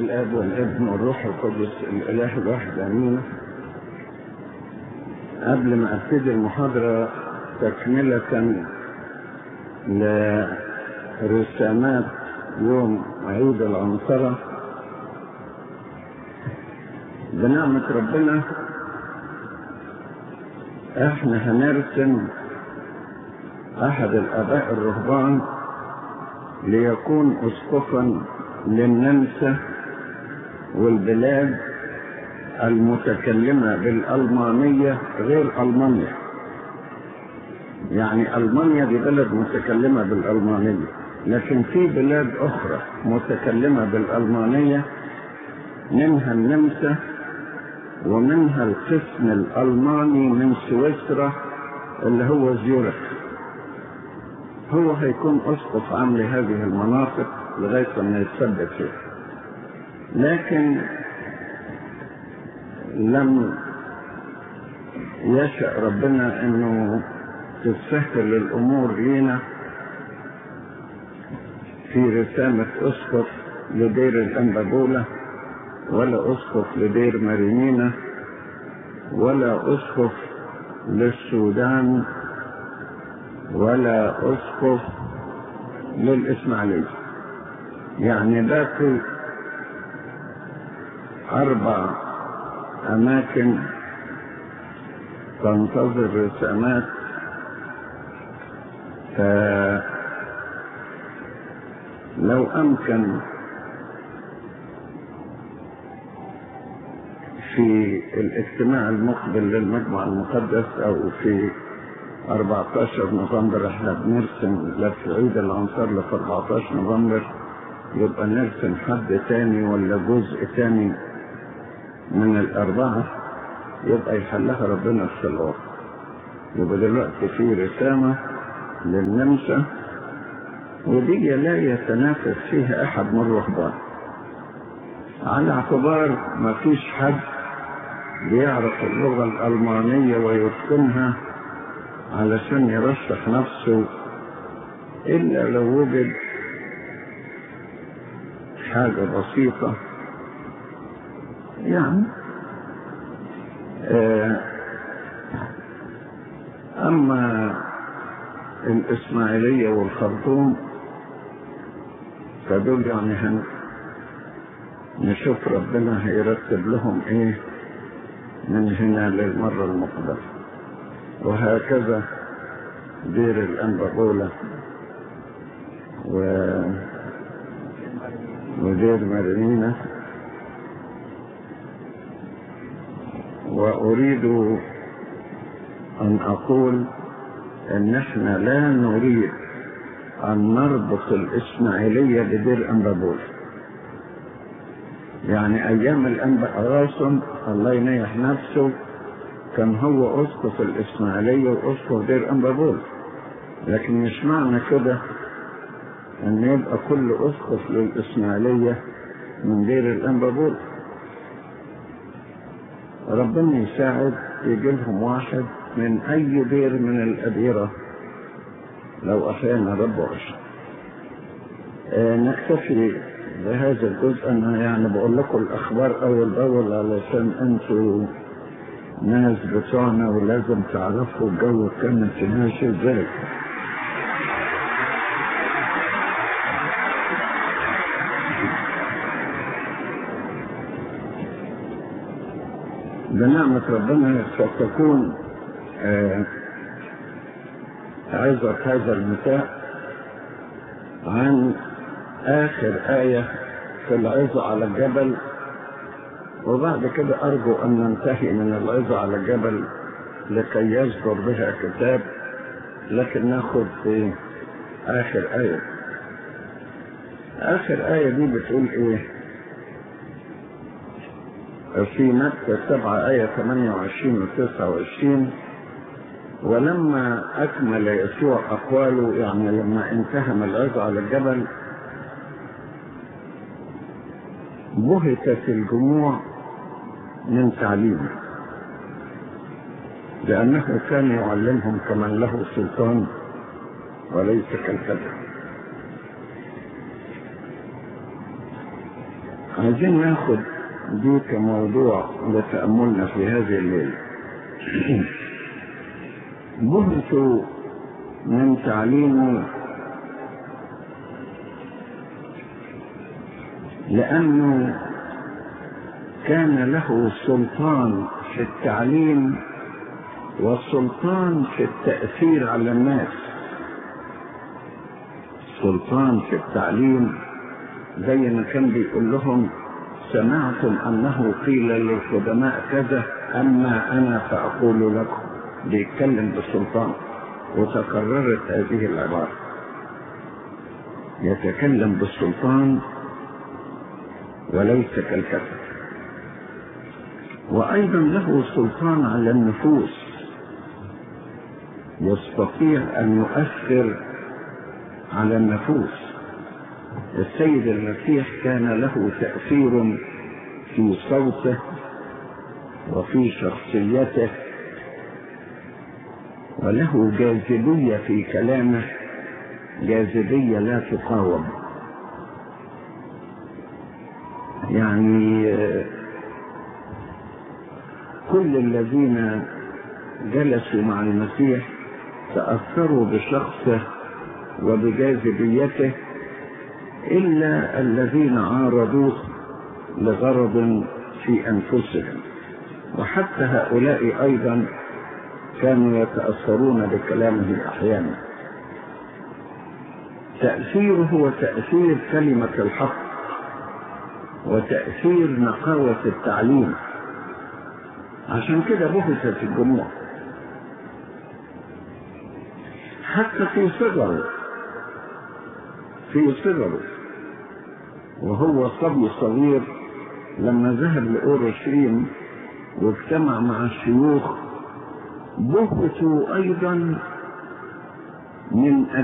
الاب والابن والروح القدس الاله الواحد امين قبل ما ابتدي المحاضره تكمله لرسامات يوم عيد العنصره بنعمه ربنا احنا هنرسم احد الاباء الرهبان ليكون اسقفا للنمسا والبلاد المتكلمة بالألمانية غير ألمانيا يعني ألمانيا دي بلد متكلمة بالألمانية لكن في بلاد أخرى متكلمة بالألمانية منها النمسا ومنها القسم الألماني من سويسرا اللي هو زيورخ هو هيكون أسقف عام لهذه المناطق لغاية ما يتثبت فيها لكن لم يشأ ربنا انه تسهل الامور لينا في رسامة اسقف لدير الانبابولة ولا اسقف لدير مارينينا ولا اسقف للسودان ولا اسقف للاسماعيليه يعني باقي أربع أماكن تنتظر رسامات لو أمكن في الاجتماع المقبل للمجمع المقدس أو في 14 نوفمبر احنا بنرسم لف عيد الأنصار لف 14 نوفمبر يبقى نرسم حد تاني ولا جزء تاني من الأربعة يبقى يحلها ربنا في الوقت يبقى دلوقتي في رسامة للنمسا ودي لا يتنافس فيها أحد من الرهبان على اعتبار ما فيش حد بيعرف اللغة الألمانية ويتقنها علشان يرشح نفسه إلا لو وجد حاجة بسيطة يعني أما الإسماعيلية والخرطوم فدول يعني هن نشوف ربنا هيرتب لهم ايه من هنا للمرة المقبلة وهكذا دير الأنبغولة و ودير مرينة وأريد أن أقول أن احنا لا نريد أن نربط الإسماعيلية بدير أنبابول يعني أيام الأنبا راسم الله ينيح نفسه كان هو أسقف الإسماعيلية وأسقف دير أنبابول لكن مش معنى كده ان يبقى كل اسقف للاسماعيلية من دير الانبابول ربنا يساعد يجي لهم واحد من اي دير من الاديرة لو احيانا رب وعشر آه نكتفي بهذا الجزء انا يعني بقول لكم الاخبار اول باول علشان انتوا ناس بتوعنا ولازم تعرفوا الجو كانت ماشي ازاي بنعمة ربنا ستكون عظة هذا المساء عن آخر آية في العظة على الجبل وبعد كده أرجو أن ننتهي من العظة على الجبل لكي يصدر بها كتاب لكن ناخد في آخر آية آخر آية دي بتقول إيه؟ في متى سبعة آية 28 و 29 ولما أكمل يسوع أقواله يعني لما انتهى من العظة على الجبل بهتت الجموع من تعليمه لأنه كان يعلمهم كمن له سلطان وليس كالكذب عايزين ناخد دي كموضوع لتأملنا في هذه الليلة بهت من تعليمه لأنه كان له سلطان في التعليم والسلطان في التأثير على الناس سلطان في التعليم زي ما كان بيقول لهم سمعتم أنه قيل للخدماء كذا أما أنا فأقول لكم بيتكلم بالسلطان وتكررت هذه العبارة يتكلم بالسلطان وليس كالكسل وأيضا له سلطان على النفوس يستطيع أن يؤثر على النفوس السيد المسيح كان له تأثير في صوته وفي شخصيته وله جاذبية في كلامه جاذبية لا تقاوم يعني كل الذين جلسوا مع المسيح تأثروا بشخصه وبجاذبيته إلا الذين عارضوه لغرض في أنفسهم وحتى هؤلاء أيضا كانوا يتأثرون بكلامه أحيانا تأثيره هو تأثير كلمة الحق وتأثير نقاوة التعليم عشان كده بهتت الجموع حتى في صغره في صغره وهو صبي صغير لما ذهب لأورشليم واجتمع مع الشيوخ بهتوا أيضا من